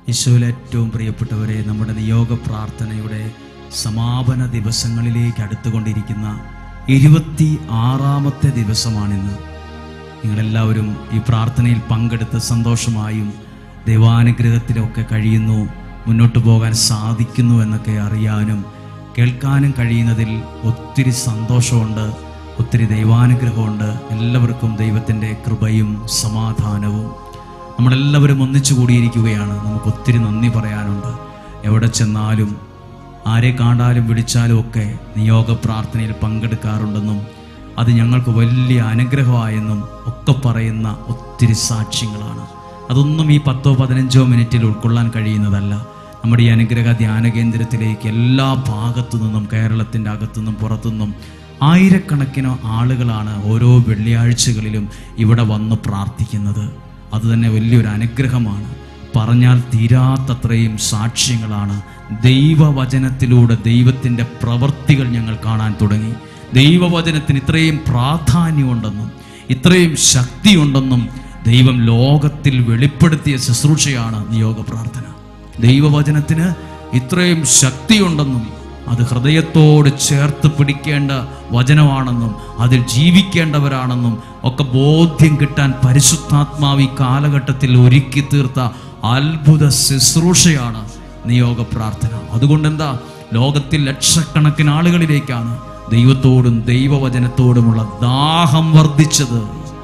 യേശുവിൽ ഏറ്റവും പ്രിയപ്പെട്ടവരെ നമ്മുടെ നിയോഗ പ്രാർത്ഥനയുടെ സമാപന ദിവസങ്ങളിലേക്ക് അടുത്തുകൊണ്ടിരിക്കുന്ന ഇരുപത്തി ആറാമത്തെ ദിവസമാണിന്ന് നിങ്ങളെല്ലാവരും ഈ പ്രാർത്ഥനയിൽ പങ്കെടുത്ത് സന്തോഷമായും ദൈവാനുഗ്രഹത്തിലൊക്കെ കഴിയുന്നു മുന്നോട്ട് പോകാൻ സാധിക്കുന്നു എന്നൊക്കെ അറിയാനും കേൾക്കാനും കഴിയുന്നതിൽ ഒത്തിരി സന്തോഷമുണ്ട് ഒത്തിരി ദൈവാനുഗ്രഹമുണ്ട് എല്ലാവർക്കും ദൈവത്തിൻ്റെ കൃപയും സമാധാനവും നമ്മളെല്ലാവരും ഒന്നിച്ചു കൂടിയിരിക്കുകയാണ് നമുക്ക് ഒത്തിരി നന്ദി പറയാനുണ്ട് എവിടെ ചെന്നാലും ആരെ കാണാലും വിളിച്ചാലും ഒക്കെ നിയോഗ പ്രാർത്ഥനയിൽ പങ്കെടുക്കാറുണ്ടെന്നും അത് ഞങ്ങൾക്ക് വലിയ അനുഗ്രഹമായെന്നും ഒക്കെ പറയുന്ന ഒത്തിരി സാക്ഷ്യങ്ങളാണ് അതൊന്നും ഈ പത്തോ പതിനഞ്ചോ മിനിറ്റിൽ ഉൾക്കൊള്ളാൻ കഴിയുന്നതല്ല നമ്മുടെ ഈ അനുഗ്രഹ ധ്യാന കേന്ദ്രത്തിലേക്ക് എല്ലാ ഭാഗത്തു നിന്നും കേരളത്തിൻ്റെ അകത്തുനിന്നും പുറത്തുനിന്നും ആയിരക്കണക്കിന് ആളുകളാണ് ഓരോ വെള്ളിയാഴ്ചകളിലും ഇവിടെ വന്ന് പ്രാർത്ഥിക്കുന്നത് അത് തന്നെ വലിയൊരു അനുഗ്രഹമാണ് പറഞ്ഞാൽ തീരാത്തത്രയും സാക്ഷ്യങ്ങളാണ് ദൈവവചനത്തിലൂടെ ദൈവത്തിൻ്റെ പ്രവൃത്തികൾ ഞങ്ങൾ കാണാൻ തുടങ്ങി ദൈവവചനത്തിന് ഇത്രയും പ്രാധാന്യമുണ്ടെന്നും ഇത്രയും ശക്തിയുണ്ടെന്നും ദൈവം ലോകത്തിൽ വെളിപ്പെടുത്തിയ ശുശ്രൂഷയാണ് നിയോഗ പ്രാർത്ഥന ദൈവവചനത്തിന് ഇത്രയും ശക്തിയുണ്ടെന്നും അത് ഹൃദയത്തോട് ചേർത്ത് പിടിക്കേണ്ട വചനമാണെന്നും അതിൽ ജീവിക്കേണ്ടവരാണെന്നും ഒക്കെ ബോധ്യം കിട്ടാൻ പരിശുദ്ധാത്മാവ് ഈ കാലഘട്ടത്തിൽ ഒരുക്കി തീർത്ത അത്ഭുത ശുശ്രൂഷയാണ് നിയോഗ പ്രാർത്ഥന അതുകൊണ്ട് എന്താ ലോകത്തിൽ ലക്ഷക്കണക്കിന് ആളുകളിലേക്കാണ് ദൈവത്തോടും ദൈവവചനത്തോടുമുള്ള ദാഹം വർദ്ധിച്ചത്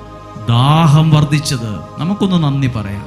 ദാഹം വർദ്ധിച്ചത് നമുക്കൊന്ന് നന്ദി പറയാം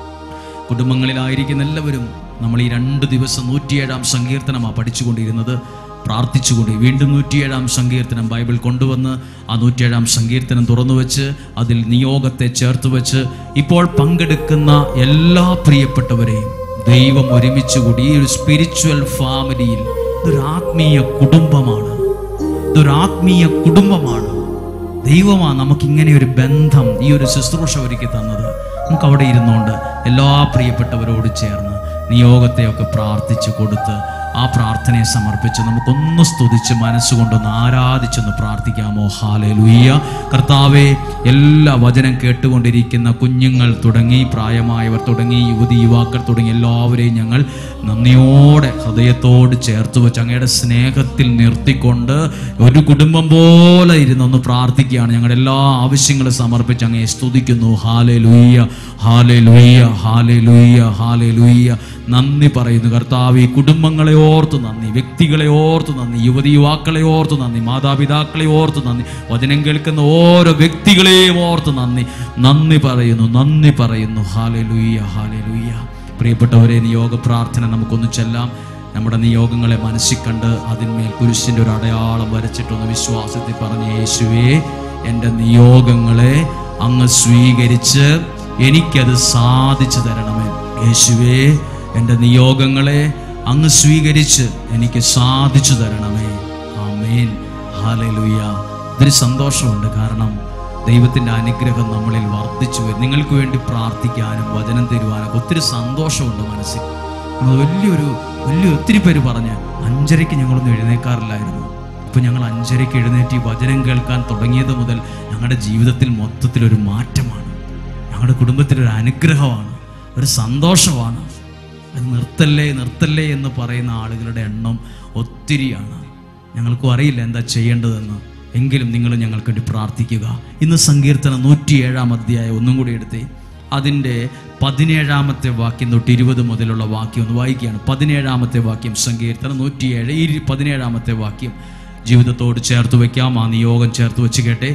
കുടുംബങ്ങളിലായിരിക്കുന്ന എല്ലാവരും നമ്മൾ ഈ രണ്ട് ദിവസം നൂറ്റിയേഴാം സങ്കീർത്തനമാണ് പഠിച്ചുകൊണ്ടിരുന്നത് പ്രാർത്ഥിച്ചുകൊണ്ട് വീണ്ടും നൂറ്റിയേഴാം സങ്കീർത്തനം ബൈബിൾ കൊണ്ടുവന്ന് ആ നൂറ്റിയേഴാം സങ്കീർത്തനം തുറന്നു വെച്ച് അതിൽ നിയോഗത്തെ ചേർത്ത് വെച്ച് ഇപ്പോൾ പങ്കെടുക്കുന്ന എല്ലാ പ്രിയപ്പെട്ടവരെയും ദൈവം ഒരുമിച്ച് കൂടി ഈ ഒരു സ്പിരിച്വൽ ഫാമിലിയിൽ ഇതൊരു ആത്മീയ കുടുംബമാണ് ഇതൊരു ആത്മീയ കുടുംബമാണ് ദൈവമാണ് നമുക്ക് ഇങ്ങനെ ഒരു ബന്ധം ഈ ഒരു ശുശ്രൂഷ ഒരുക്കി തന്നത് നമുക്ക് അവിടെ ഇരുന്നുകൊണ്ട് എല്ലാ പ്രിയപ്പെട്ടവരോട് ചേർന്ന് നിയോഗത്തെയൊക്കെ പ്രാർത്ഥിച്ചു കൊടുത്ത് ആ പ്രാർത്ഥനയെ സമർപ്പിച്ച് നമുക്കൊന്ന് സ്തുതിച്ച് മനസ്സുകൊണ്ടൊന്ന് ആരാധിച്ചൊന്ന് പ്രാർത്ഥിക്കാമോ ഹാലെ ലുയ്യ കർത്താവെ എല്ലാ വചനം കേട്ടുകൊണ്ടിരിക്കുന്ന കുഞ്ഞുങ്ങൾ തുടങ്ങി പ്രായമായവർ തുടങ്ങി യുവതി യുവാക്കൾ തുടങ്ങി എല്ലാവരെയും ഞങ്ങൾ നന്ദിയോടെ ഹൃദയത്തോട് ചേർത്ത് വെച്ച് അങ്ങയുടെ സ്നേഹത്തിൽ നിർത്തിക്കൊണ്ട് ഒരു കുടുംബം പോലെ ഇരുന്നൊന്ന് പ്രാർത്ഥിക്കുകയാണ് ഞങ്ങളുടെ എല്ലാ ആവശ്യങ്ങളും സമർപ്പിച്ച് അങ്ങയെ സ്തുതിക്കുന്നു ഹാലെ ലുയ്യ ഹാലെ ലുയ്യ ഹാലെ ലുയ്യ ഹാലെ ലുയ്യ നന്ദി പറയുന്നു കർത്താവ് ഈ കുടുംബങ്ങളെ ഓർത്ത് നന്ദി വ്യക്തികളെ ഓർത്ത് നന്ദി യുവതി യുവാക്കളെ ഓർത്ത് നന്ദി മാതാപിതാക്കളെ ഓർത്ത് നന്ദി വചനം കേൾക്കുന്ന ഓരോ വ്യക്തികളെയും ഓർത്ത് നന്ദി നന്ദി പറയുന്നു നന്ദി പറയുന്നു ഹാലെ ലുയ്യ ഹാലെ ലുയ്യ പ്രിയപ്പെട്ടവരെ നിയോഗ പ്രാർത്ഥന നമുക്കൊന്ന് ചെല്ലാം നമ്മുടെ നിയോഗങ്ങളെ മനസ്സിൽ കണ്ട് അതിന്മേൽ കുരിശിൻ്റെ ഒരു അടയാളം വരച്ചിട്ടൊന്ന് വിശ്വാസത്തിൽ പറഞ്ഞ യേശുവേ എൻ്റെ നിയോഗങ്ങളെ അങ്ങ് സ്വീകരിച്ച് എനിക്കത് സാധിച്ചു തരണമേ യേശുവേ എൻ്റെ നിയോഗങ്ങളെ അങ്ങ് സ്വീകരിച്ച് എനിക്ക് സാധിച്ചു തരണമേ ആമേൻ ഹാലലുയ്യ ഇതിന് സന്തോഷമുണ്ട് കാരണം ദൈവത്തിൻ്റെ അനുഗ്രഹം നമ്മളിൽ വർദ്ധിച്ചു വരും നിങ്ങൾക്ക് വേണ്ടി പ്രാർത്ഥിക്കാനും വചനം തരുവാനും ഒത്തിരി സന്തോഷമുണ്ട് മനസ്സിൽ നമ്മൾ വലിയൊരു വലിയ ഒത്തിരി പേര് പറഞ്ഞ് അഞ്ചരയ്ക്ക് ഞങ്ങളൊന്നും എഴുന്നേക്കാറില്ലായിരുന്നു ഇപ്പം ഞങ്ങൾ അഞ്ചരയ്ക്ക് എഴുന്നേറ്റ് ഈ വചനം കേൾക്കാൻ തുടങ്ങിയത് മുതൽ ഞങ്ങളുടെ ജീവിതത്തിൽ മൊത്തത്തിലൊരു മാറ്റമാണ് ഞങ്ങളുടെ കുടുംബത്തിലൊരു അനുഗ്രഹമാണ് ഒരു സന്തോഷമാണ് അത് നിർത്തല്ലേ നിർത്തല്ലേ എന്ന് പറയുന്ന ആളുകളുടെ എണ്ണം ഒത്തിരിയാണ് ഞങ്ങൾക്കും അറിയില്ല എന്താ ചെയ്യേണ്ടതെന്ന് എങ്കിലും നിങ്ങൾ ഞങ്ങൾക്ക് വേണ്ടി പ്രാർത്ഥിക്കുക ഇന്ന് സങ്കീർത്തനം നൂറ്റിയേഴാം അധ്യായം ഒന്നും കൂടി എടുത്തേ അതിൻ്റെ പതിനേഴാമത്തെ വാക്യം തൊട്ട് ഇരുപത് മുതലുള്ള വാക്യം ഒന്ന് വായിക്കുകയാണ് പതിനേഴാമത്തെ വാക്യം സങ്കീർത്തനം നൂറ്റിയേഴ് ഇരു പതിനേഴാമത്തെ വാക്യം ജീവിതത്തോട് ചേർത്ത് വയ്ക്കാം ആ നിയോഗം ചേർത്ത് വെച്ച് കേട്ടെ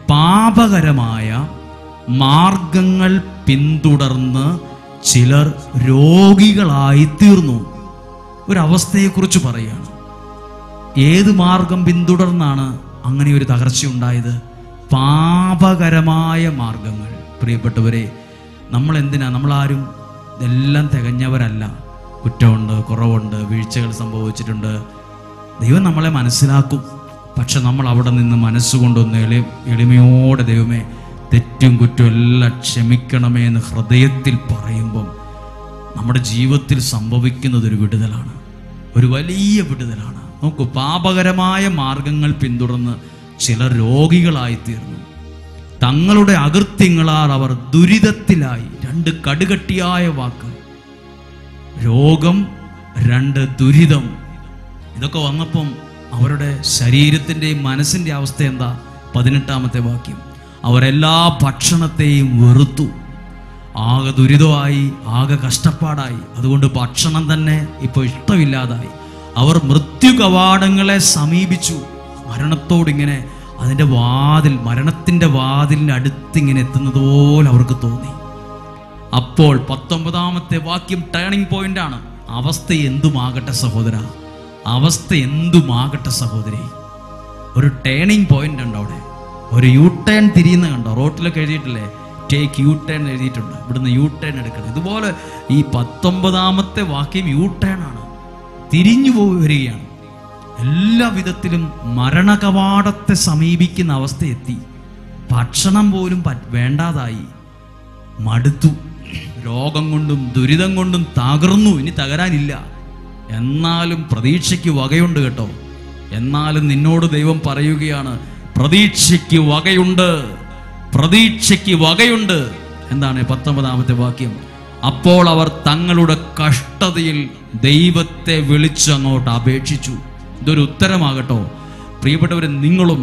പാപകരമായ മാർഗങ്ങൾ പിന്തുടർന്ന് ചിലർ രോഗികളായി തീർന്നു ഒരവസ്ഥയെക്കുറിച്ച് പറയുകയാണ് ഏത് മാർഗം പിന്തുടർന്നാണ് അങ്ങനെ ഒരു തകർച്ച ഉണ്ടായത് പാപകരമായ മാർഗങ്ങൾ പ്രിയപ്പെട്ടവരെ നമ്മൾ എന്തിനാ നമ്മളാരും ഇതെല്ലാം തികഞ്ഞവരല്ല കുറ്റമുണ്ട് കുറവുണ്ട് വീഴ്ചകൾ സംഭവിച്ചിട്ടുണ്ട് ദൈവം നമ്മളെ മനസ്സിലാക്കും പക്ഷെ നമ്മൾ അവിടെ നിന്ന് മനസ്സുകൊണ്ടൊന്ന് എളി എളിമയോടെ ദൈവമേ തെറ്റും കുറ്റവും എല്ലാം ക്ഷമിക്കണമേ എന്ന് ഹൃദയത്തിൽ പറയുമ്പം നമ്മുടെ ജീവിതത്തിൽ സംഭവിക്കുന്നത് ഒരു വിടുതലാണ് ഒരു വലിയ വിടുതലാണ് നോക്കൂ പാപകരമായ മാർഗങ്ങൾ പിന്തുടർന്ന് ചിലർ രോഗികളായിത്തീർന്നു തങ്ങളുടെ അകൃത്യങ്ങളാൽ അവർ ദുരിതത്തിലായി രണ്ട് കടുകട്ടിയായ വാക്ക് രോഗം രണ്ട് ദുരിതം ഇതൊക്കെ വന്നപ്പം അവരുടെ ശരീരത്തിൻ്റെയും മനസ്സിൻ്റെ അവസ്ഥ എന്താ പതിനെട്ടാമത്തെ വാക്യം അവരെല്ലാ ഭക്ഷണത്തെയും വെറുത്തു ആകെ ദുരിതമായി ആകെ കഷ്ടപ്പാടായി അതുകൊണ്ട് ഭക്ഷണം തന്നെ ഇപ്പോൾ ഇഷ്ടമില്ലാതായി അവർ മൃത്യു കവാടങ്ങളെ സമീപിച്ചു മരണത്തോടിങ്ങനെ അതിൻ്റെ വാതിൽ മരണത്തിൻ്റെ വാതിലിൻ്റെ അടുത്തിങ്ങനെ എത്തുന്നത് പോലെ അവർക്ക് തോന്നി അപ്പോൾ പത്തൊമ്പതാമത്തെ വാക്യം ടേണിംഗ് പോയിന്റ് ആണ് അവസ്ഥ എന്തുമാകട്ടെ സഹോദര അവസ്ഥ എന്തുമാകട്ടെ സഹോദരി ഒരു ടേണിംഗ് പോയിന്റ് ഉണ്ട് അവിടെ ഒരു യു ടേൺ തിരിയുന്ന കണ്ടോ റോട്ടിലൊക്കെ എഴുതിയിട്ടില്ലേ ടേക്ക് യു ടേൺ എഴുതിയിട്ടുണ്ട് ഇവിടുന്ന് യു ടേൺ എടുക്കണം ഇതുപോലെ ഈ പത്തൊമ്പതാമത്തെ വാക്യം യു ടേൺ ആണ് തിരിഞ്ഞു പോയി വരികയാണ് എല്ലാ വിധത്തിലും മരണകവാടത്തെ സമീപിക്കുന്ന അവസ്ഥ എത്തി ഭക്ഷണം പോലും പറ്റ് വേണ്ടാതായി മടുത്തു രോഗം കൊണ്ടും ദുരിതം കൊണ്ടും തകർന്നു ഇനി തകരാനില്ല എന്നാലും പ്രതീക്ഷയ്ക്ക് വകയുണ്ട് കേട്ടോ എന്നാലും നിന്നോട് ദൈവം പറയുകയാണ് പ്രതീക്ഷയ്ക്ക് വകയുണ്ട് പ്രതീക്ഷയ്ക്ക് വകയുണ്ട് എന്താണ് പത്തൊമ്പതാമത്തെ വാക്യം അപ്പോൾ അവർ തങ്ങളുടെ കഷ്ടതയിൽ ദൈവത്തെ വിളിച്ച് അങ്ങോട്ട് അപേക്ഷിച്ചു ഇതൊരു ഉത്തരമാകട്ടോ പ്രിയപ്പെട്ടവരെ നിങ്ങളും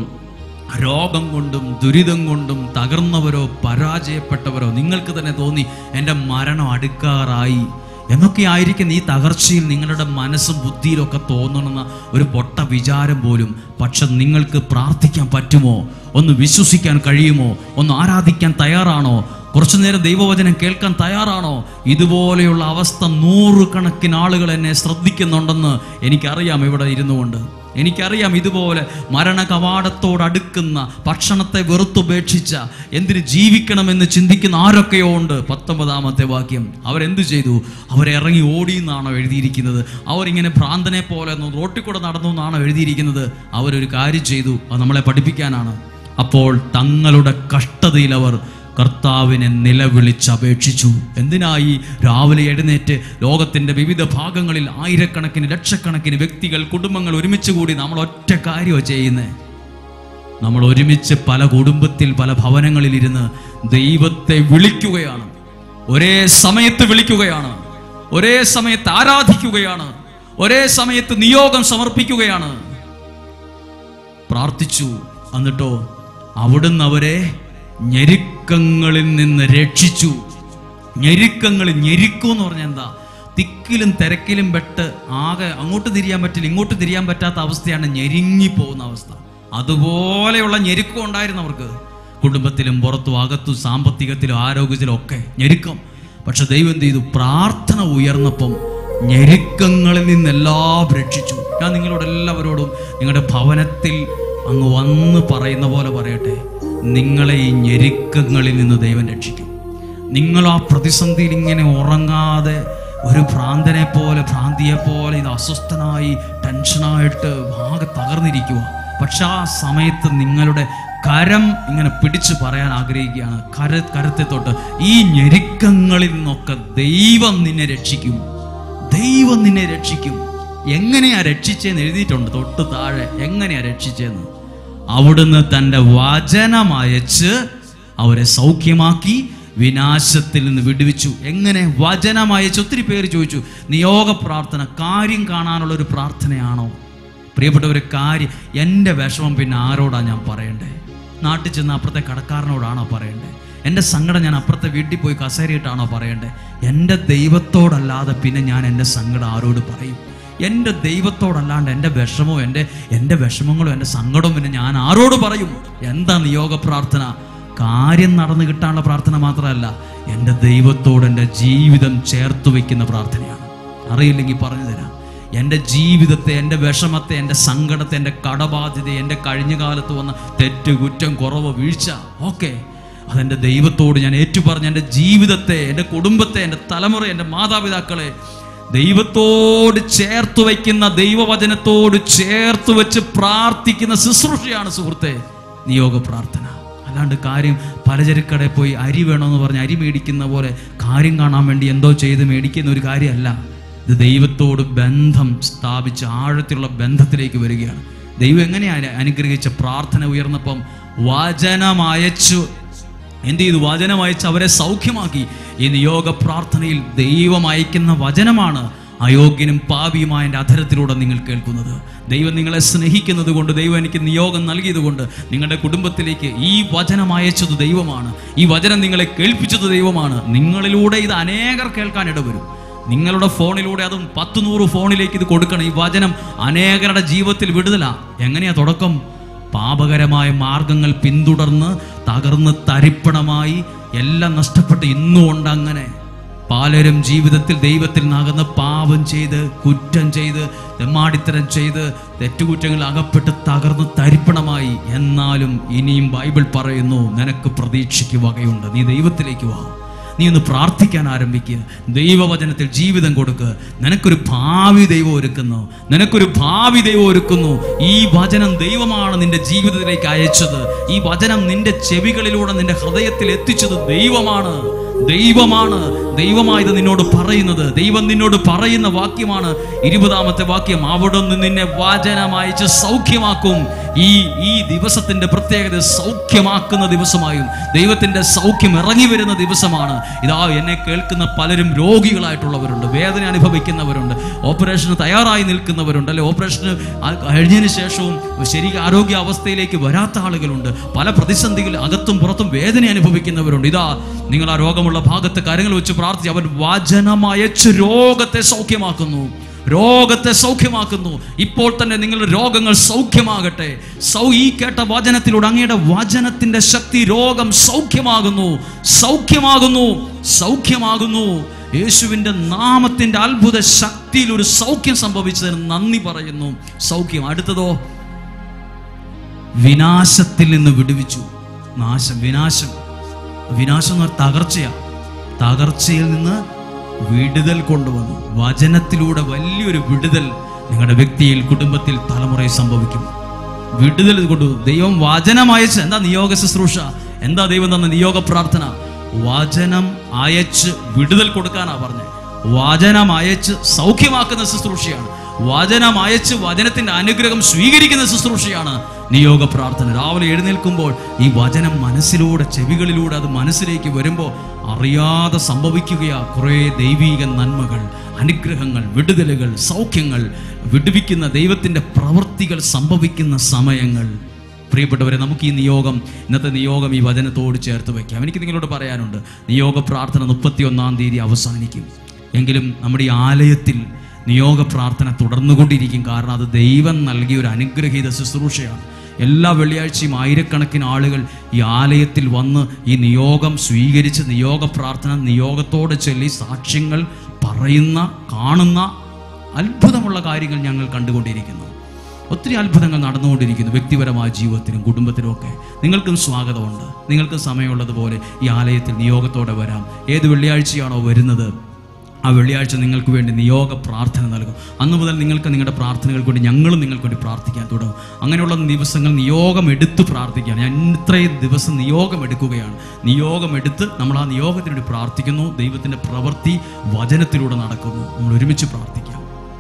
രോഗം കൊണ്ടും ദുരിതം കൊണ്ടും തകർന്നവരോ പരാജയപ്പെട്ടവരോ നിങ്ങൾക്ക് തന്നെ തോന്നി എൻ്റെ മരണം അടുക്കാറായി എന്നൊക്കെ ആയിരിക്കും ഈ തകർച്ചയിൽ നിങ്ങളുടെ മനസ്സും ബുദ്ധിയിലൊക്കെ തോന്നണമെന്ന ഒരു പൊട്ട വിചാരം പോലും പക്ഷെ നിങ്ങൾക്ക് പ്രാർത്ഥിക്കാൻ പറ്റുമോ ഒന്ന് വിശ്വസിക്കാൻ കഴിയുമോ ഒന്ന് ആരാധിക്കാൻ തയ്യാറാണോ കുറച്ചു നേരം ദൈവവചനം കേൾക്കാൻ തയ്യാറാണോ ഇതുപോലെയുള്ള അവസ്ഥ നൂറുകണക്കിന് ആളുകൾ എന്നെ ശ്രദ്ധിക്കുന്നുണ്ടെന്ന് എനിക്കറിയാം ഇവിടെ ഇരുന്നു കൊണ്ട് എനിക്കറിയാം ഇതുപോലെ മരണ കവാടത്തോടടുക്കുന്ന ഭക്ഷണത്തെ വെറുത്തുപേക്ഷിച്ച എന്തിന് ജീവിക്കണമെന്ന് ചിന്തിക്കുന്ന ആരൊക്കെയോ ഉണ്ട് പത്തൊമ്പതാമത്തെ വാക്യം അവരെന്തു ചെയ്തു അവരിറങ്ങി ഓടി എന്നാണോ എഴുതിയിരിക്കുന്നത് അവരിങ്ങനെ ഭ്രാന്തനെ പോലെ ഒന്ന് റോട്ടിൽ കൂടെ നടന്നു എന്നാണോ എഴുതിയിരിക്കുന്നത് അവരൊരു കാര്യം ചെയ്തു അത് നമ്മളെ പഠിപ്പിക്കാനാണ് അപ്പോൾ തങ്ങളുടെ കഷ്ടതയിൽ അവർ കർത്താവിനെ നിലവിളിച്ചപേക്ഷിച്ചു എന്തിനായി രാവിലെ എഴുന്നേറ്റ് ലോകത്തിന്റെ വിവിധ ഭാഗങ്ങളിൽ ആയിരക്കണക്കിന് ലക്ഷക്കണക്കിന് വ്യക്തികൾ കുടുംബങ്ങൾ ഒരുമിച്ച് കൂടി നമ്മൾ ഒറ്റ കാര്യമാണ് ചെയ്യുന്നത് നമ്മൾ ഒരുമിച്ച് പല കുടുംബത്തിൽ പല ഭവനങ്ങളിൽ ഇരുന്ന് ദൈവത്തെ വിളിക്കുകയാണ് ഒരേ സമയത്ത് വിളിക്കുകയാണ് ഒരേ സമയത്ത് ആരാധിക്കുകയാണ് ഒരേ സമയത്ത് നിയോഗം സമർപ്പിക്കുകയാണ് പ്രാർത്ഥിച്ചു എന്നിട്ടോ അവിടുന്ന് അവരെ ഞെരുക്കങ്ങളിൽ നിന്ന് രക്ഷിച്ചു ഞെരുക്കങ്ങൾ ഞെരുക്കം എന്ന് പറഞ്ഞാൽ എന്താ തിക്കിലും തിരക്കിലും പെട്ട് ആകെ അങ്ങോട്ട് തിരിയാൻ പറ്റില്ല ഇങ്ങോട്ട് തിരിയാൻ പറ്റാത്ത അവസ്ഥയാണ് ഞെരുങ്ങി പോകുന്ന അവസ്ഥ അതുപോലെയുള്ള ഞെരുക്കം ഉണ്ടായിരുന്നു അവർക്ക് കുടുംബത്തിലും പുറത്തും അകത്തും സാമ്പത്തികത്തിലും ആരോഗ്യത്തിലും ഒക്കെ ഞെരുക്കം പക്ഷെ ദൈവം എന്ത് ചെയ്തു പ്രാർത്ഥന ഉയർന്നപ്പം ഞെരുക്കങ്ങളിൽ നിന്നെല്ലാം രക്ഷിച്ചു ഞാൻ നിങ്ങളോട് എല്ലാവരോടും നിങ്ങളുടെ ഭവനത്തിൽ അങ്ങ് വന്ന് പറയുന്ന പോലെ പറയട്ടെ നിങ്ങളെ ഈ ഞെരുക്കങ്ങളിൽ നിന്ന് ദൈവം രക്ഷിക്കും നിങ്ങൾ ആ പ്രതിസന്ധിയിൽ ഇങ്ങനെ ഉറങ്ങാതെ ഒരു ഭ്രാന്തനെ പോലെ ഭ്രാന്തിയെ പോലെ ഇത് അസ്വസ്ഥനായി ടെൻഷനായിട്ട് ആകെ തകർന്നിരിക്കുക പക്ഷെ ആ സമയത്ത് നിങ്ങളുടെ കരം ഇങ്ങനെ പിടിച്ചു പറയാൻ ആഗ്രഹിക്കുകയാണ് കര കരത്തെ തൊട്ട് ഈ ഞെരുക്കങ്ങളിൽ നിന്നൊക്കെ ദൈവം നിന്നെ രക്ഷിക്കും ദൈവം നിന്നെ രക്ഷിക്കും എങ്ങനെയാ രക്ഷിച്ചെന്ന് എഴുതിയിട്ടുണ്ട് തൊട്ട് താഴെ എങ്ങനെയാ രക്ഷിച്ചെന്ന് അവിടുന്ന് തൻ്റെ വചനമയച്ച് അവരെ സൗഖ്യമാക്കി വിനാശത്തിൽ നിന്ന് വിടുവിച്ചു എങ്ങനെ വചനമയച്ച് ഒത്തിരി പേര് ചോദിച്ചു നിയോഗ പ്രാർത്ഥന കാര്യം കാണാനുള്ള ഒരു പ്രാർത്ഥനയാണോ പ്രിയപ്പെട്ട ഒരു കാര്യം എൻ്റെ വിഷമം പിന്നെ ആരോടാ ഞാൻ പറയണ്ടേ നാട്ടിൽ ചെന്ന് അപ്പുറത്തെ കടക്കാരനോടാണോ പറയണ്ടേ എൻ്റെ സങ്കടം ഞാൻ അപ്പുറത്തെ വീട്ടിൽ പോയി കസേരയിട്ടാണോ പറയണ്ടേ എൻ്റെ ദൈവത്തോടല്ലാതെ പിന്നെ ഞാൻ എൻ്റെ സങ്കടം ആരോട് പറയും എൻ്റെ ദൈവത്തോടല്ലാണ്ട് എൻ്റെ വിഷമോ എൻ്റെ എൻ്റെ വിഷമങ്ങളോ എൻ്റെ സങ്കടവും പിന്നെ ഞാൻ ആരോട് പറയും എന്താ നിയോഗ പ്രാർത്ഥന കാര്യം നടന്നു കിട്ടാനുള്ള പ്രാർത്ഥന മാത്രമല്ല എൻ്റെ ദൈവത്തോട് എൻ്റെ ജീവിതം ചേർത്ത് വയ്ക്കുന്ന പ്രാർത്ഥനയാണ് അറിയില്ലെങ്കിൽ പറഞ്ഞു തരാം എൻ്റെ ജീവിതത്തെ എൻ്റെ വിഷമത്തെ എൻ്റെ സങ്കടത്തെ എൻ്റെ കടബാധ്യത എൻ്റെ കഴിഞ്ഞ കാലത്ത് വന്ന തെറ്റ് കുറ്റം കുറവ് വീഴ്ച ഓക്കെ അതെൻ്റെ ദൈവത്തോട് ഞാൻ ഏറ്റുപറഞ്ഞ് എൻ്റെ ജീവിതത്തെ എൻ്റെ കുടുംബത്തെ എൻ്റെ തലമുറ എൻ്റെ മാതാപിതാക്കളെ ദൈവത്തോട് ചേർത്ത് വയ്ക്കുന്ന ദൈവവചനത്തോട് ചേർത്ത് വെച്ച് പ്രാർത്ഥിക്കുന്ന ശുശ്രൂഷയാണ് സുഹൃത്തെ നിയോഗ പ്രാർത്ഥന അല്ലാണ്ട് കാര്യം പലചരക്കടയിൽ പോയി അരി വേണമെന്ന് പറഞ്ഞ് അരി മേടിക്കുന്ന പോലെ കാര്യം കാണാൻ വേണ്ടി എന്തോ ചെയ്ത് മേടിക്കുന്ന ഒരു കാര്യമല്ല ഇത് ദൈവത്തോട് ബന്ധം സ്ഥാപിച്ച് ആഴത്തിലുള്ള ബന്ധത്തിലേക്ക് വരികയാണ് ദൈവം എങ്ങനെയാണ് അനുഗ്രഹിച്ച പ്രാർത്ഥന ഉയർന്നപ്പം വചനം അയച്ചു എന്ത് ചെയ്തു വചനം അയച്ച് അവരെ സൗഖ്യമാക്കി ഈ നിയോഗ പ്രാർത്ഥനയിൽ ദൈവം അയക്കുന്ന വചനമാണ് അയോഗ്യനും പാപിയുമായ എൻ്റെ അധരത്തിലൂടെ നിങ്ങൾ കേൾക്കുന്നത് ദൈവം നിങ്ങളെ സ്നേഹിക്കുന്നത് കൊണ്ട് ദൈവം എനിക്ക് നിയോഗം നൽകിയത് കൊണ്ട് നിങ്ങളുടെ കുടുംബത്തിലേക്ക് ഈ വചനം അയച്ചത് ദൈവമാണ് ഈ വചനം നിങ്ങളെ കേൾപ്പിച്ചത് ദൈവമാണ് നിങ്ങളിലൂടെ ഇത് അനേകർ കേൾക്കാൻ ഇടവരും നിങ്ങളുടെ ഫോണിലൂടെ അതും പത്ത് നൂറ് ഫോണിലേക്ക് ഇത് കൊടുക്കണം ഈ വചനം അനേകരുടെ ജീവിതത്തിൽ വിടുതല എങ്ങനെയാ തുടക്കം പാപകരമായ മാർഗങ്ങൾ പിന്തുടർന്ന് തകർന്ന് തരിപ്പണമായി എല്ലാം നഷ്ടപ്പെട്ട് ഇന്നും ഉണ്ട് അങ്ങനെ പലരും ജീവിതത്തിൽ ദൈവത്തിൽ നിന്നകന്ന് പാപം ചെയ്ത് കുറ്റം ചെയ്ത് തെമ്മാടിത്തരം ചെയ്ത് തെറ്റുകുറ്റങ്ങൾ അകപ്പെട്ട് തകർന്ന് തരിപ്പണമായി എന്നാലും ഇനിയും ബൈബിൾ പറയുന്നു നിനക്ക് പ്രതീക്ഷയ്ക്ക് വകയുണ്ട് നീ ദൈവത്തിലേക്ക് വാ നീ ഒന്ന് പ്രാർത്ഥിക്കാൻ ആരംഭിക്കുക ദൈവവചനത്തിൽ ജീവിതം കൊടുക്കുക നിനക്കൊരു ഭാവി ദൈവം ഒരുക്കുന്നു നിനക്കൊരു ഭാവി ദൈവം ഒരുക്കുന്നു ഈ വചനം ദൈവമാണ് നിന്റെ ജീവിതത്തിലേക്ക് അയച്ചത് ഈ വചനം നിന്റെ ചെവികളിലൂടെ നിന്റെ ഹൃദയത്തിൽ എത്തിച്ചത് ദൈവമാണ് ദൈവമാണ് ദൈവമായത് നിന്നോട് പറയുന്നത് ദൈവം നിന്നോട് പറയുന്ന വാക്യമാണ് ഇരുപതാമത്തെ വാക്യം അവിടെ നിന്ന് നിന്നെ വചനമയച്ച് സൗഖ്യമാക്കും ഈ ഈ ദിവസത്തിന്റെ പ്രത്യേകത സൗഖ്യമാക്കുന്ന ദിവസമായും ദൈവത്തിന്റെ സൗഖ്യം ഇറങ്ങി വരുന്ന ദിവസമാണ് ഇതാ എന്നെ കേൾക്കുന്ന പലരും രോഗികളായിട്ടുള്ളവരുണ്ട് വേദന അനുഭവിക്കുന്നവരുണ്ട് ഓപ്പറേഷന് തയ്യാറായി നിൽക്കുന്നവരുണ്ട് അല്ലെ ഓപ്പറേഷന് ആ- കഴിഞ്ഞതിന് ശേഷവും ശരി ആരോഗ്യ അവസ്ഥയിലേക്ക് വരാത്ത ആളുകളുണ്ട് പല പ്രതിസന്ധികൾ അകത്തും പുറത്തും വേദന അനുഭവിക്കുന്നവരുണ്ട് ഇതാ നിങ്ങൾ ആ രോഗമുള്ള ഭാഗത്ത് കാര്യങ്ങൾ വെച്ച് പ്രാർത്ഥിച്ച് അവൻ വചനമയച്ച് രോഗത്തെ സൗഖ്യമാക്കുന്നു രോഗത്തെ സൗഖ്യമാക്കുന്നു ഇപ്പോൾ തന്നെ നിങ്ങളുടെ രോഗങ്ങൾ സൗഖ്യമാകട്ടെ സൗ ഈ കേട്ട വചനത്തിലൂടെ അങ്ങയുടെ വചനത്തിന്റെ ശക്തി രോഗം സൗഖ്യമാകുന്നു സൗഖ്യമാകുന്നു സൗഖ്യമാകുന്നു യേശുവിന്റെ നാമത്തിന്റെ അത്ഭുത ശക്തിയിൽ ഒരു സൗഖ്യം സംഭവിച്ചതിന് നന്ദി പറയുന്നു സൗഖ്യം അടുത്തതോ വിനാശത്തിൽ നിന്ന് വിടുവിച്ചു നാശം വിനാശം വിനാശം എന്ന് പറഞ്ഞാൽ തകർച്ചയാണ് തകർച്ചയിൽ നിന്ന് വിടുതൽ കൊണ്ടുവന്നു വചനത്തിലൂടെ വലിയൊരു വിടുതൽ നിങ്ങളുടെ വ്യക്തിയിൽ കുടുംബത്തിൽ തലമുറയിൽ സംഭവിക്കും വിടുതൽ കൊണ്ടു ദൈവം വചനം അയച്ച് എന്താ നിയോഗ ശുശ്രൂഷ എന്താ ദൈവം തന്ന നിയോഗ പ്രാർത്ഥന വചനം അയച്ച് വിടുതൽ കൊടുക്കാനാ പറഞ്ഞത് വചനം അയച്ച് സൗഖ്യമാക്കുന്ന ശുശ്രൂഷയാണ് വചനം അയച്ച് വചനത്തിന്റെ അനുഗ്രഹം സ്വീകരിക്കുന്ന ശുശ്രൂഷയാണ് നിയോഗ പ്രാർത്ഥന രാവിലെ എഴുന്നേൽക്കുമ്പോൾ ഈ വചനം മനസ്സിലൂടെ ചെവികളിലൂടെ അത് മനസ്സിലേക്ക് വരുമ്പോൾ അറിയാതെ സംഭവിക്കുകയാ കുറേ ദൈവീക നന്മകൾ അനുഗ്രഹങ്ങൾ വിടുതലുകൾ സൗഖ്യങ്ങൾ വിടുവിക്കുന്ന ദൈവത്തിന്റെ പ്രവൃത്തികൾ സംഭവിക്കുന്ന സമയങ്ങൾ പ്രിയപ്പെട്ടവരെ നമുക്ക് ഈ നിയോഗം ഇന്നത്തെ നിയോഗം ഈ വചനത്തോട് ചേർത്ത് വയ്ക്കാം എനിക്ക് നിങ്ങളോട് പറയാനുണ്ട് നിയോഗ പ്രാർത്ഥന മുപ്പത്തി ഒന്നാം തീയതി അവസാനിക്കും എങ്കിലും നമ്മുടെ ഈ ആലയത്തിൽ നിയോഗ പ്രാർത്ഥന തുടർന്നുകൊണ്ടിരിക്കും കാരണം അത് ദൈവം നൽകിയ ഒരു അനുഗ്രഹീത ശുശ്രൂഷയാണ് എല്ലാ വെള്ളിയാഴ്ചയും ആയിരക്കണക്കിന് ആളുകൾ ഈ ആലയത്തിൽ വന്ന് ഈ നിയോഗം സ്വീകരിച്ച് നിയോഗ പ്രാർത്ഥന നിയോഗത്തോടെ ചൊല്ലി സാക്ഷ്യങ്ങൾ പറയുന്ന കാണുന്ന അത്ഭുതമുള്ള കാര്യങ്ങൾ ഞങ്ങൾ കണ്ടുകൊണ്ടിരിക്കുന്നു ഒത്തിരി അത്ഭുതങ്ങൾ നടന്നുകൊണ്ടിരിക്കുന്നു വ്യക്തിപരമായ ജീവിതത്തിലും കുടുംബത്തിലും ഒക്കെ നിങ്ങൾക്കും സ്വാഗതമുണ്ട് നിങ്ങൾക്കും സമയമുള്ളതുപോലെ ഈ ആലയത്തിൽ നിയോഗത്തോടെ വരാം ഏത് വെള്ളിയാഴ്ചയാണോ വരുന്നത് ആ വെള്ളിയാഴ്ച നിങ്ങൾക്ക് വേണ്ടി നിയോഗ പ്രാർത്ഥന നൽകും അന്ന് മുതൽ നിങ്ങൾക്ക് നിങ്ങളുടെ പ്രാർത്ഥനകൾക്ക് വേണ്ടി ഞങ്ങളും നിങ്ങൾക്ക് വേണ്ടി പ്രാർത്ഥിക്കാൻ തുടങ്ങും അങ്ങനെയുള്ള ദിവസങ്ങൾ നിയോഗം എടുത്ത് പ്രാർത്ഥിക്കുകയാണ് ഞാൻ ഇത്രയും ദിവസം നിയോഗം എടുക്കുകയാണ് നിയോഗം എടുത്ത് നമ്മൾ ആ നിയോഗത്തിന് വേണ്ടി പ്രാർത്ഥിക്കുന്നു ദൈവത്തിൻ്റെ പ്രവൃത്തി വചനത്തിലൂടെ നടക്കുന്നു നമ്മൾ ഒരുമിച്ച് പ്രാർത്ഥിക്കാം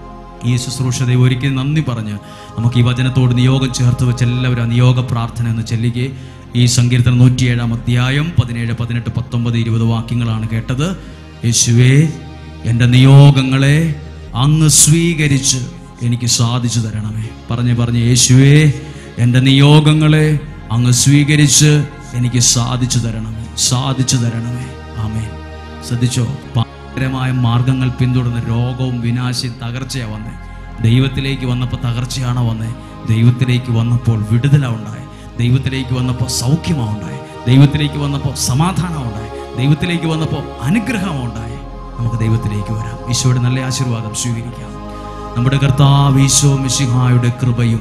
ഈ ശുശ്രൂഷ ദൈവം ഒരിക്കലും നന്ദി പറഞ്ഞ് നമുക്ക് ഈ വചനത്തോട് നിയോഗം ചേർത്ത് വെച്ച് എല്ലാവരും ആ നിയോഗ പ്രാർത്ഥന എന്ന് ചൊല്ലുകയെ ഈ സങ്കീർത്തനം നൂറ്റിയേഴാം അധ്യായം പതിനേഴ് പതിനെട്ട് പത്തൊമ്പത് ഇരുപത് വാക്യങ്ങളാണ് കേട്ടത് യേശുവേ എൻ്റെ നിയോഗങ്ങളെ അങ്ങ് സ്വീകരിച്ച് എനിക്ക് സാധിച്ചു തരണമേ പറഞ്ഞ് പറഞ്ഞ് യേശുവേ എൻ്റെ നിയോഗങ്ങളെ അങ്ങ് സ്വീകരിച്ച് എനിക്ക് സാധിച്ചു തരണമേ സാധിച്ചു തരണമേ ആമേൻ ശ്രദ്ധിച്ചോ പാരമായ മാർഗങ്ങൾ പിന്തുടർന്ന് രോഗവും വിനാശയും തകർച്ചയാണ് വന്നേ ദൈവത്തിലേക്ക് വന്നപ്പോൾ തകർച്ചയാണോ വന്നേ ദൈവത്തിലേക്ക് വന്നപ്പോൾ വിടുതല ഉണ്ടായി ദൈവത്തിലേക്ക് വന്നപ്പോൾ സൗഖ്യമാണ് ഉണ്ടായി ദൈവത്തിലേക്ക് വന്നപ്പോൾ സമാധാനം ഉണ്ടായി ദൈവത്തിലേക്ക് വന്നപ്പോൾ അനുഗ്രഹം ഉണ്ടായി നമുക്ക് ദൈവത്തിലേക്ക് വരാം ഈശോയുടെ നല്ല ആശീർവാദം സ്വീകരിക്കാം നമ്മുടെ കർത്താവ് ഈശോ മിശിഹായുടെ കൃപയും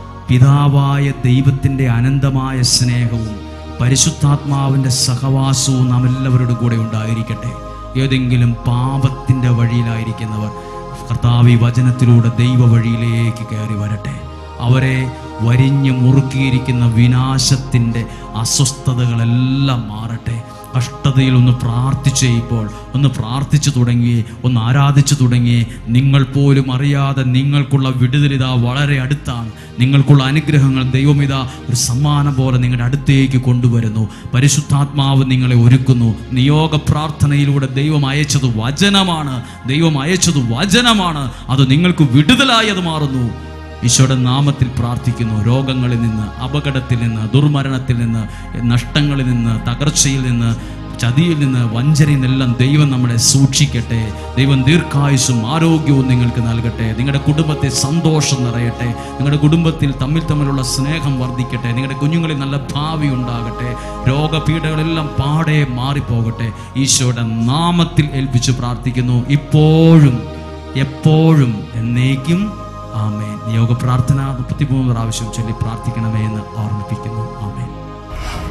പിതാവായ ദൈവത്തിൻ്റെ അനന്തമായ സ്നേഹവും പരിശുദ്ധാത്മാവിൻ്റെ സഹവാസവും നാം എല്ലാവരുടെ കൂടെ ഉണ്ടായിരിക്കട്ടെ ഏതെങ്കിലും പാപത്തിൻ്റെ വഴിയിലായിരിക്കുന്നവർ കർത്താവ് ഈ വചനത്തിലൂടെ ദൈവ വഴിയിലേക്ക് കയറി വരട്ടെ അവരെ വരിഞ്ഞ് മുറുക്കിയിരിക്കുന്ന വിനാശത്തിൻ്റെ അസ്വസ്ഥതകളെല്ലാം മാറട്ടെ കഷ്ടതയിൽ ഒന്ന് പ്രാർത്ഥിച്ചേ ഇപ്പോൾ ഒന്ന് പ്രാർത്ഥിച്ചു തുടങ്ങി ഒന്ന് ആരാധിച്ചു തുടങ്ങി നിങ്ങൾ പോലും അറിയാതെ നിങ്ങൾക്കുള്ള വിടുതലിത വളരെ അടുത്താണ് നിങ്ങൾക്കുള്ള അനുഗ്രഹങ്ങൾ ദൈവമിത ഒരു സമ്മാനം പോലെ നിങ്ങളുടെ അടുത്തേക്ക് കൊണ്ടുവരുന്നു പരിശുദ്ധാത്മാവ് നിങ്ങളെ ഒരുക്കുന്നു നിയോഗ പ്രാർത്ഥനയിലൂടെ ദൈവം അയച്ചത് വചനമാണ് ദൈവം അയച്ചത് വചനമാണ് അത് നിങ്ങൾക്ക് വിടുതലായി അത് മാറുന്നു ഈശോയുടെ നാമത്തിൽ പ്രാർത്ഥിക്കുന്നു രോഗങ്ങളിൽ നിന്ന് അപകടത്തിൽ നിന്ന് ദുർമരണത്തിൽ നിന്ന് നഷ്ടങ്ങളിൽ നിന്ന് തകർച്ചയിൽ നിന്ന് ചതിയിൽ നിന്ന് വഞ്ചനയിൽ നിന്നെല്ലാം ദൈവം നമ്മളെ സൂക്ഷിക്കട്ടെ ദൈവം ദീർഘായുസും ആരോഗ്യവും നിങ്ങൾക്ക് നൽകട്ടെ നിങ്ങളുടെ കുടുംബത്തെ സന്തോഷം നിറയട്ടെ നിങ്ങളുടെ കുടുംബത്തിൽ തമ്മിൽ തമ്മിലുള്ള സ്നേഹം വർദ്ധിക്കട്ടെ നിങ്ങളുടെ കുഞ്ഞുങ്ങളിൽ നല്ല ഭാവി ഉണ്ടാകട്ടെ രോഗപീഠകളെല്ലാം പാടെ മാറിപ്പോകട്ടെ ഈശോയുടെ നാമത്തിൽ ഏൽപ്പിച്ച് പ്രാർത്ഥിക്കുന്നു ഇപ്പോഴും എപ്പോഴും എന്നേക്കും ആമേൻ യോഗ പ്രാർത്ഥന മുപ്പത്തിമൂന്ന് പ്രാവശ്യം ചൊല്ലി പ്രാർത്ഥിക്കണമേ എന്ന് ഓർമ്മിപ്പിക്കുന്നു ആമേൻ